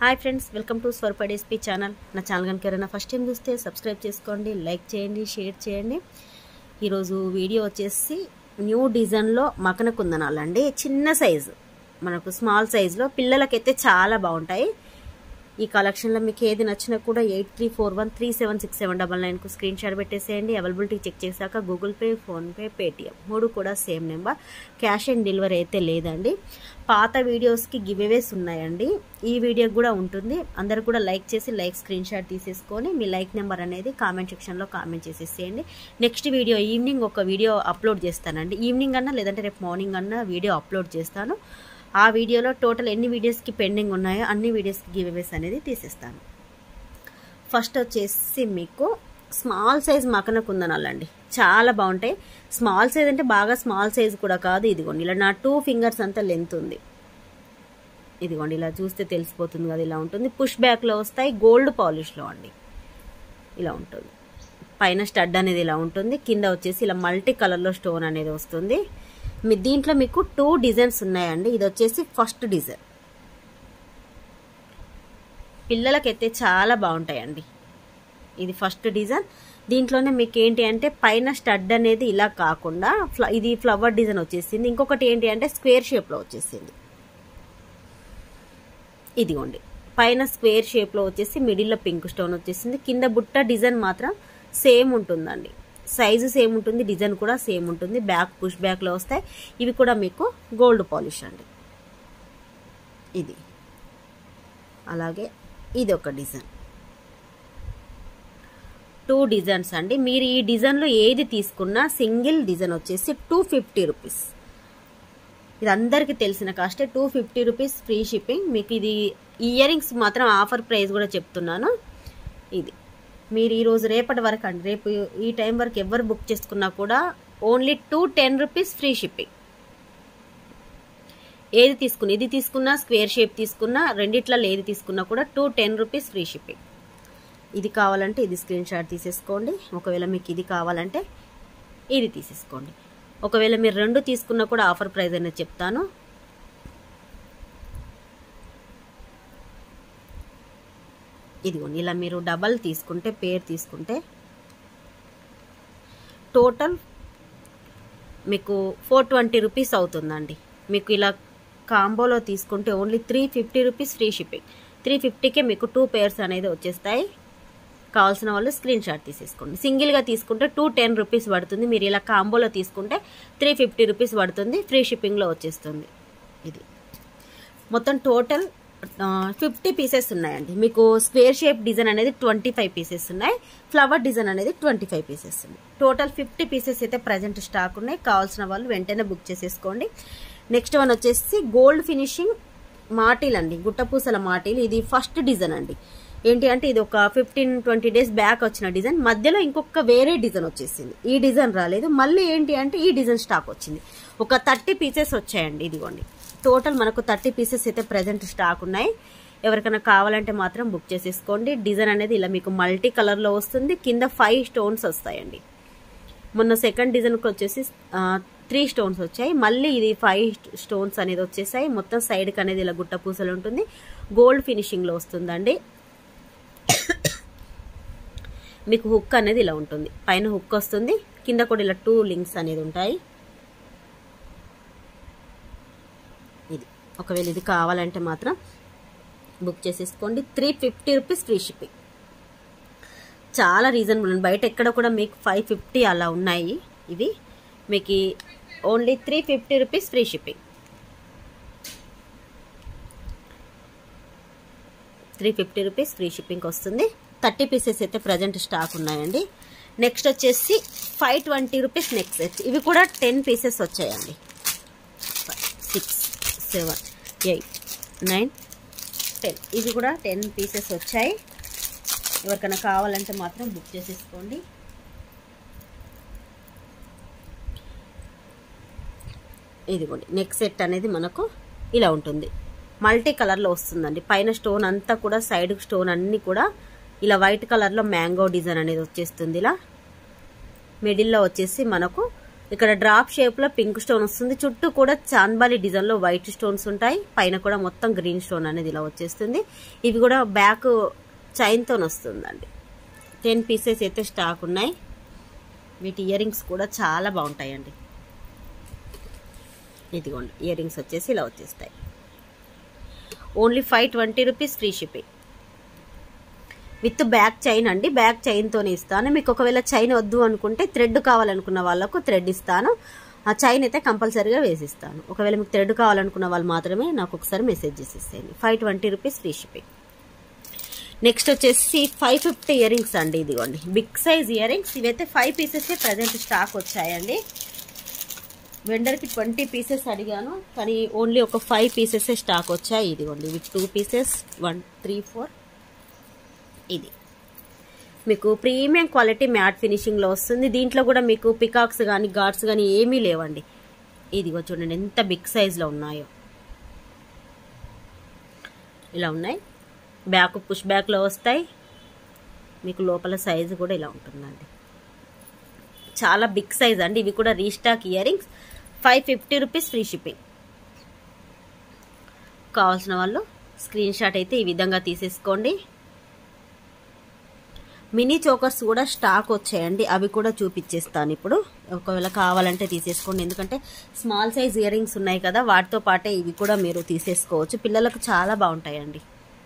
hi friends welcome to Swarupa DSP channel నా channel కనుక ఎవరైనా ఫస్ట్ టైం చూస్తే సబ్స్క్రైబ్ చేసుకోండి లైక్ చేయండి షేర్ చేయండి ఈరోజు వీడియో వచ్చేసి న్యూ డిజైన్లో మకన కుందనాలండి చిన్న సైజు మనకు స్మాల్ సైజులో పిల్లలకైతే చాలా బాగుంటాయి ఈ కలెక్షన్లో మీకు ఏది నచ్చినా కూడా eight three four one three seven six seven double నైన్కు స్క్రీన్ షాట్ పెట్టేసేయండి అవైలబిలిటీ చెక్ చేశాక గూగుల్ పే ఫోన్పే పేటిఎం మూడు కూడా same number cash on delivery అయితే లేదండి పాత వీడియోస్కి గివేవేస్ ఉన్నాయండి ఈ వీడియోకి కూడా ఉంటుంది అందరు కూడా లైక్ చేసి లైక్ స్క్రీన్ షాట్ తీసేసుకొని మీ లైక్ నెంబర్ అనేది కామెంట్ సెక్షన్లో కామెంట్ చేసేసేయండి నెక్స్ట్ వీడియో ఈవినింగ్ ఒక వీడియో అప్లోడ్ చేస్తానండి ఈవినింగ్ అన్నా లేదంటే రేపు మార్నింగ్ అన్నా వీడియో అప్లోడ్ చేస్తాను ఆ వీడియోలో టోటల్ ఎన్ని వీడియోస్కి పెండింగ్ ఉన్నాయో అన్ని వీడియోస్కి గివ్అవేస్ అనేది తీసేస్తాను ఫస్ట్ వచ్చేసి మీకు స్మాల్ సైజ్ మకన కుందనాలండి చాలా బాగుంటాయి స్మాల్ సైజ్ అంటే బాగా స్మాల్ సైజ్ కూడా కాదు ఇదిగోండి ఇలా నా టూ ఫింగర్స్ అంతా లెంత్ ఉంది ఇదిగోండి ఇలా చూస్తే తెలిసిపోతుంది కదా ఇలా ఉంటుంది పుష్ బ్యాక్లో వస్తాయి గోల్డ్ పాలిష్లో అండి ఇలా ఉంటుంది పైన స్టడ్ అనేది ఇలా ఉంటుంది కింద వచ్చేసి ఇలా మల్టీ కలర్లో స్టోన్ అనేది వస్తుంది మీ దీంట్లో మీకు టూ డిజైన్స్ ఉన్నాయండి ఇది వచ్చేసి ఫస్ట్ డిజైన్ పిల్లలకైతే చాలా బాగుంటాయండి ఇది ఫస్ట్ డిజైన్ దీంట్లోనే మీకు ఏంటి అంటే పైన స్టడ్ అనేది ఇలా కాకుండా ఇది ఫ్లవర్ డిజైన్ వచ్చేసింది ఇంకొకటి ఏంటి అంటే స్క్వేర్ షేప్లో వచ్చేసింది ఇదిగోండి పైన స్క్వేర్ షేప్లో వచ్చేసి మిడిల్లో పింక్ స్టోన్ వచ్చేసింది కింద బుట్ట డిజైన్ మాత్రం సేమ్ ఉంటుందండి సైజు సేమ్ ఉంటుంది డిజైన్ కూడా సేమ్ ఉంటుంది బ్యాక్ పుష్ బ్యాక్లో వస్తాయి ఇవి కూడా మీకు గోల్డ్ పాలిష్ అండి ఇది అలాగే ఇది ఒక డిజైన్ టూ డిజైన్స్ అండి మీరు ఈ డిజైన్లో ఏది తీసుకున్నా సింగిల్ డిజైన్ వచ్చేసి టూ ఫిఫ్టీ రూపీస్ ఇది అందరికీ తెలిసిన కాస్టే two fifty rupees free shipping మీకు ఇది ఇయర్ రింగ్స్ మాత్రం ఆఫర్ ప్రైస్ కూడా చెప్తున్నాను ఇది మీరు ఈరోజు రేపటి వరకు అండి రేపు ఈ టైం వరకు ఎవరు బుక్ చేసుకున్నా కూడా only two ten rupees free shipping ఏది తీసుకున్నా ఇది తీసుకున్నా స్క్వేర్ షేప్ తీసుకున్నా రెండిట్లలో ఏది తీసుకున్నా కూడా two ten rupees free shipping ఇది కావాలంటే ఇది స్క్రీన్ షాట్ తీసేసుకోండి ఒకవేళ మీకు ఇది కావాలంటే ఇది తీసేసుకోండి ఒకవేళ మీరు రెండు తీసుకున్నా కూడా ఆఫర్ ప్రైస్ అనేది చెప్తాను ఇదిగోండి ఇలా మీరు డబల్ తీసుకుంటే పేర్ తీసుకుంటే టోటల్ మీకు ఫోర్ ట్వంటీ రూపీస్ అవుతుందండి మీకు ఇలా కాంబోలో తీసుకుంటే only three fifty rupees free shipping three ఫిఫ్టీకే మీకు టూ పేర్స్ అనేది వచ్చేస్తాయి కావాల్సిన వాళ్ళు స్క్రీన్ షాట్ తీసేసుకోండి సింగిల్గా తీసుకుంటే టూ టెన్ రూపీస్ పడుతుంది మీరు ఇలా కాంబోలో తీసుకుంటే త్రీ ఫిఫ్టీ రూపీస్ పడుతుంది ఫ్రీ షిప్పింగ్లో వచ్చేస్తుంది ఇది మొత్తం టోటల్ ఫిఫ్టీ పీసెస్ ఉన్నాయండి మీకు స్క్వేర్ షేప్ డిజైన్ అనేది ట్వంటీ ఫైవ్ పీసెస్ ఉన్నాయి ఫ్లవర్ డిజైన్ అనేది ట్వంటీ ఫైవ్ పీసెస్ ఉన్నాయి టోటల్ ఫిఫ్టీ పీసెస్ అయితే ప్రజెంట్ స్టాక్ ఉన్నాయి కావాల్సిన వాళ్ళు వెంటనే బుక్ చేసేసుకోండి నెక్స్ట్ వన్ వచ్చేసి గోల్డ్ ఫినిషింగ్ మాటీల్ అండి గుట్టపూసల మాటీల్ ఇది ఫస్ట్ డిజైన్ అండి ఏంటి అంటే ఇది ఒక ఫిఫ్టీన్ ట్వంటీ డేస్ బ్యాక్ వచ్చిన డిజైన్ మధ్యలో ఇంకొక వేరే డిజైన్ వచ్చేసింది ఈ డిజైన్ రాలేదు మళ్ళీ ఏంటి అంటే ఈ డిజైన్ స్టాక్ వచ్చింది ఒక థర్టీ పీసెస్ వచ్చాయండి ఇదిగోండి టోటల్ మనకు థర్టీ పీసెస్ అయితే ప్రజెంట్ స్టాక్ ఉన్నాయి ఎవరికైనా కావాలంటే మాత్రం బుక్ చేసేసుకోండి డిజైన్ అనేది ఇలా మీకు మల్టీ కలర్లో వస్తుంది కింద ఫైవ్ స్టోన్స్ వస్తాయండి మొన్న సెకండ్ డిజైన్కి వచ్చేసి త్రీ స్టోన్స్ వచ్చాయి మళ్ళీ ఇది ఫైవ్ స్టోన్స్ అనేది వచ్చేసాయి మొత్తం సైడ్కి అనేది ఇలా గుట్ట పూసలు ఉంటుంది గోల్డ్ ఫినిషింగ్లో వస్తుందండి మీకు హుక్ అనేది ఇలా ఉంటుంది పైన హుక్ వస్తుంది కింద కూడా ఇలా టూ లింక్స్ అనేది ఉంటాయి ఇది ఒకవేళ ఇది కావాలంటే మాత్రం బుక్ చేసేసుకోండి three fifty rupees free shipping చాలా రీజనబుల్ ఉంది బయట ఎక్కడ కూడా మీకు ఫైవ్ ఫిఫ్టీ అలా ఉన్నాయి ఇవి మీకు only three fifty rupees free shipping three fifty rupees free shipping వస్తుంది థర్టీ పీసెస్ అయితే ప్రజెంట్ స్టాక్ ఉన్నాయండి నెక్స్ట్ వచ్చేసి five twenty rupees next set ఇవి కూడా టెన్ పీసెస్ వచ్చాయండి six seven eight nine ten ఇవి కూడా టెన్ పీసెస్ వచ్చాయి ఎవరికైనా కావాలంటే మాత్రం బుక్ చేసేసుకోండి ఇదిగోండి నెక్ సెట్ అనేది మనకు ఇలా ఉంటుంది మల్టీ కలర్లో వస్తుందండి పైన స్టోన్ అంతా కూడా సైడ్ స్టోన్ అన్నీ కూడా ఇలా వైట్ కలర్లో మ్యాంగో డిజైన్ అనేది వచ్చేస్తుంది ఇలా మిడిల్లో వచ్చేసి మనకు ఇక్కడ డ్రాప్ షేప్లో పింక్ స్టోన్ వస్తుంది చుట్టూ కూడా చాన్బాలి డిజైన్లో వైట్ స్టోన్స్ ఉంటాయి పైన కూడా మొత్తం గ్రీన్ స్టోన్ అనేది ఇలా వచ్చేస్తుంది ఇవి కూడా బ్యాక్ చైన్తో వస్తుందండి టెన్ పీసెస్ అయితే స్టాక్ ఉన్నాయి వీటి ఇయర్ రింగ్స్ కూడా చాలా బాగుంటాయండి ఇదిగోండి ఇయర్ రింగ్స్ వచ్చేసి ఇలా వచ్చేస్తాయి only five twenty rupees free shipping with back chain అండి బ్యాక్ చైన్తోనే ఇస్తాను మీకు ఒకవేళ చైన్ వద్దు అనుకుంటే థ్రెడ్ కావాలనుకున్న వాళ్ళకు థ్రెడ్ ఇస్తాను ఆ చైన్ అయితే కంపల్సరీగా వేసిస్తాను ఒకవేళ మీకు థ్రెడ్ కావాలనుకున్న వాళ్ళు మాత్రమే నాకు ఒకసారి మెసేజ్ చేసి ఇస్తాను five twenty rupees free shipping next వచ్చేసి ఫైవ్ ఫిఫ్టీ ఇయర్ రింగ్స్ అండి ఇదిగోండి బిగ్ సైజ్ ఇయర్ రింగ్స్ ఇవైతే ఫైవ్ పీసెస్ ప్రజెంట్ స్టాక్ వచ్చాయండి వెండర్కి ట్వంటీ పీసెస్ అడిగాను కానీ ఓన్లీ ఒక ఫైవ్ పీసెస్ స్టాక్ వచ్చాయి ఇదిగోండి ఇవి two pieces one three four ఇది మీకు ప్రీమియం క్వాలిటీ మ్యాట్ ఫినిషింగ్లో వస్తుంది దీంట్లో కూడా మీకు పికాక్స్ కానీ గాడ్స్ కానీ ఏమీ లేవండి ఇదిగో చూడండి ఎంత బిగ్ సైజ్లో ఉన్నాయో ఇలా ఉన్నాయి బ్యాక్ పుష్ బ్యాక్లో వస్తాయి మీకు లోపల సైజు కూడా ఇలా ఉంటుందండి చాలా బిగ్ సైజ్ అండి ఇవి కూడా restock ear rings five fifty rupees free shipping కావాల్సిన వాళ్ళు స్క్రీన్ షాట్ అయితే ఈ విధంగా తీసేసుకోండి మినీ చోకర్స్ కూడా స్టాక్ వచ్చాయండి అవి కూడా చూపించేస్తాను ఇప్పుడు ఒకవేళ కావాలంటే తీసేసుకోండి ఎందుకంటే స్మాల్ సైజ్ ఇయర్ రింగ్స్ ఉన్నాయి కదా వాటితో పాటే ఇవి కూడా మీరు తీసేసుకోవచ్చు పిల్లలకు చాలా బాగుంటాయండి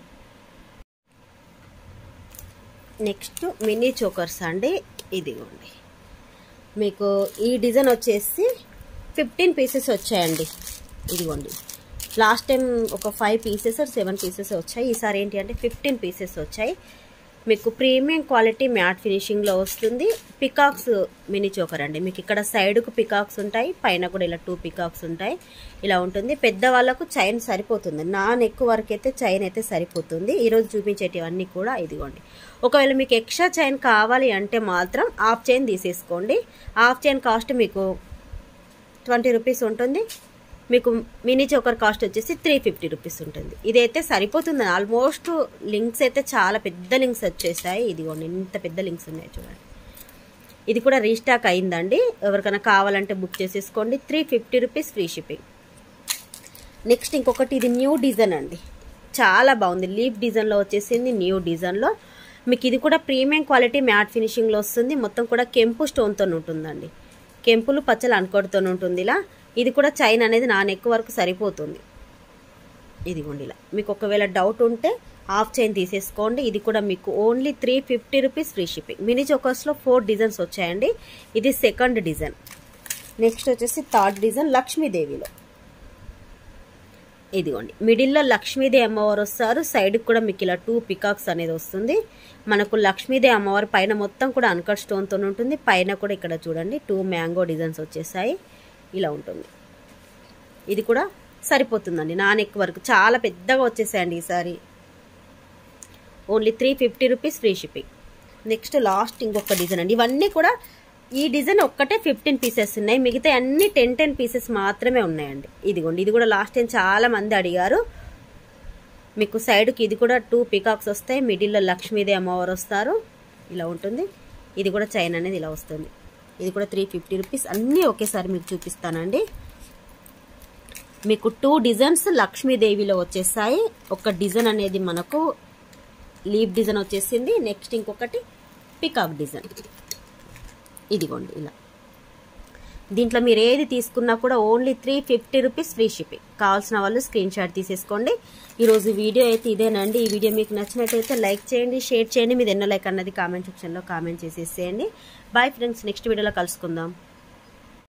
నెక్స్ట్ మినీ చోకర్స్ అండి ఇదిగోండి మీకు ఈ డిజైన్ వచ్చేసి ఫిఫ్టీన్ పీసెస్ వచ్చాయండి ఇదిగోండి లాస్ట్ టైం ఒక ఫైవ్ పీసెస్ సెవెన్ పీసెస్ వచ్చాయి ఈసారి ఏంటి అంటే ఫిఫ్టీన్ పీసెస్ వచ్చాయి మీకు ప్రీమియం క్వాలిటీ మ్యాట్ ఫినిషింగ్లో వస్తుంది పికాక్స్ మినీ చోకర్ అండి మీకు ఇక్కడ సైడ్కు పికాక్స్ ఉంటాయి పైన కూడా ఇలా టూ పికాక్స్ ఉంటాయి ఇలా ఉంటుంది పెద్దవాళ్ళకు చైన్ సరిపోతుంది నా నెక్ వరకు అయితే చైన్ అయితే సరిపోతుంది ఈరోజు చూపించేటివన్నీ కూడా ఇదిగోండి ఒకవేళ మీకు ఎక్స్ట్రా చైన్ కావాలి అంటే మాత్రం హాఫ్ చైన్ తీసేసుకోండి హాఫ్ చైన్ కాస్ట్ మీకు ట్వంటీ రూపీస్ ఉంటుంది మీకు మినీ చోకర్ కాస్ట్ వచ్చేసి త్రీ ఫిఫ్టీ రూపీస్ ఉంటుంది ఇదైతే సరిపోతుంది ఆల్మోస్ట్ లింక్స్ అయితే చాలా పెద్ద లింక్స్ వచ్చేసాయి ఇదిగోండి ఇంత పెద్ద లింక్స్ ఉన్నాయి చూడండి ఇది కూడా రీస్టాక్ అయిందండి ఎవరికైనా కావాలంటే బుక్ చేసేసుకోండి three fifty rupees free shipping next ఇంకొకటి ఇది న్యూ డిజైన్ అండి చాలా బాగుంది లీఫ్ డిజైన్లో వచ్చేసింది న్యూ డిజైన్లో మీకు ఇది కూడా ప్రీమియం క్వాలిటీ మ్యాట్ ఫినిషింగ్లో వస్తుంది మొత్తం కూడా కెంపు స్టోన్తో ఉంటుందండి కెంపులు పచ్చలు అనుకోటితో ఉంటుంది ఇలా ఇది కూడా చైన్ అనేది నా నెక్ వరకు సరిపోతుంది ఇదిగోండి ఇలా మీకు ఒకవేళ డౌట్ ఉంటే హాఫ్ చైన్ తీసేసుకోండి ఇది కూడా మీకు only three fifty rupees free shipping mini చోకర్స్లో ఫోర్ డిజైన్స్ వచ్చాయండి ఇది సెకండ్ డిజైన్ నెక్స్ట్ వచ్చేసి థర్డ్ డిజైన్ లక్ష్మీదేవిలో ఇదిగోండి మిడిల్లో లక్ష్మీదేవి అమ్మవారు వస్తారు సైడ్కి కూడా మీకు ఇలా టూ పికాక్స్ అనేది వస్తుంది మనకు లక్ష్మీదేవి అమ్మవారు పైన మొత్తం కూడా అన్కట్ స్టోన్తో ఉంటుంది పైన కూడా ఇక్కడ చూడండి టూ మ్యాంగో డిజైన్స్ వచ్చేసాయి ఇలా ఉంటుంది ఇది కూడా సరిపోతుందండి నా నెక్ వరకు చాలా పెద్దగా వచ్చేసాయండి ఈసారి only three fifty rupees free shipping next last ఇంకొక డిజైన్ అండి ఇవన్నీ కూడా ఈ డిజైన్ ఒక్కటే ఫిఫ్టీన్ పీసెస్ ఉన్నాయి మిగతా అన్ని టెన్ టెన్ పీసెస్ మాత్రమే ఉన్నాయండి ఇదిగోండి ఇది కూడా లాస్ట్ టైం చాలా మంది అడిగారు మీకు సైడ్కి ఇది కూడా టూ పికాక్స్ వస్తాయి మిడిల్లో లక్ష్మీదేవి అమ్మవారు వస్తారు ఇలా ఉంటుంది ఇది కూడా చైన్ అనేది ఇలా వస్తుంది ఇది కూడా త్రీ ఫిఫ్టీ రూపీస్ అన్నీ ఒకేసారి మీకు చూపిస్తానండి మీకు టూ డిజైన్స్ లక్ష్మీదేవిలో వచ్చేసాయి ఒక డిజైన్ అనేది మనకు లీవ్ డిజైన్ వచ్చేసింది నెక్స్ట్ ఇంకొకటి పికాక్ డిజైన్ ఇదిగోండి ఇలా దీంట్లో మీరు ఏది తీసుకున్నా కూడా only three fifty rupees free shipping కావాల్సిన వాళ్ళు స్క్రీన్ షాట్ తీసేసుకోండి ఈరోజు వీడియో అయితే ఇదేనండి ఈ వీడియో మీకు నచ్చినట్టయితే లైక్ చేయండి షేర్ చేయండి మీది ఎన్నో లైక్ అన్నది కామెంట్ సెక్షన్లో కామెంట్ చేసేసేయండి బాయ్ ఫ్రెండ్స్ నెక్స్ట్ వీడియోలో కలుసుకుందాం